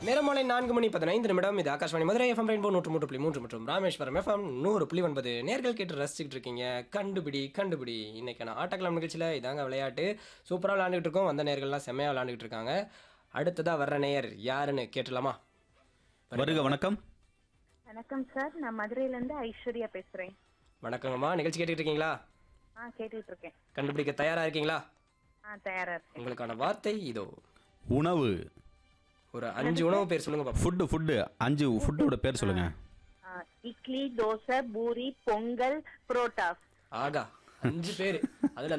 நேரமாலை நான்கு மணி பதினைந்து நிமிடம் இது ஆகாஷ்வாணி மதுரை எஃப்எம் ரெயின்போ நூற்று மூன்று புள்ளி மூன்று மற்றும் ராமேஸ்வரம் எஃப்எம் நூறு புள்ளி ஒன்பது நேர்கள் கேட்டு ரசிச்சுட்டு இருக்கீங்க கண்டுபிடி கண்டுபிடி இன்னைக்கான ஆட்டக்கிழமை நிகழ்ச்சியில் இதாங்க விளையாட்டு சூப்பராக விளையாண்டுட்டு இருக்கோம் வந்த நேர்கள்லாம் செம்மையாக விளையாண்டுட்டு இருக்காங்க அடுத்ததா வர்ற நேயர் யாருன்னு கேட்டலாமா வருக வணக்கம் வணக்கம் சார் நான் மதுரையில இருந்து ஐஸ்வர்யா பேசுறேன் வணக்கங்கம்மா நிகழ்ச்சி கேட்டுட்டு இருக்கீங்களா ஆ கேட்டுட்டு இருக்கேன் கண்டுபிடிக்க தயாரா இருக்கீங்களா ஆ தயாரா இருக்கேன் உங்களுக்கான வார்த்தை இதோ உணவு ஒரு அஞ்சு உணவு பேர் சொல்லுங்க பாப்போம் ஃபுட்டு ஃபுட்டு அஞ்சு ஃபுட்டோட பேர் சொல்லுங்க ஆ, இட்லி தோசை பூரி பொங்கல் புரோட்டா ஆகா அஞ்சு பேர் அதுல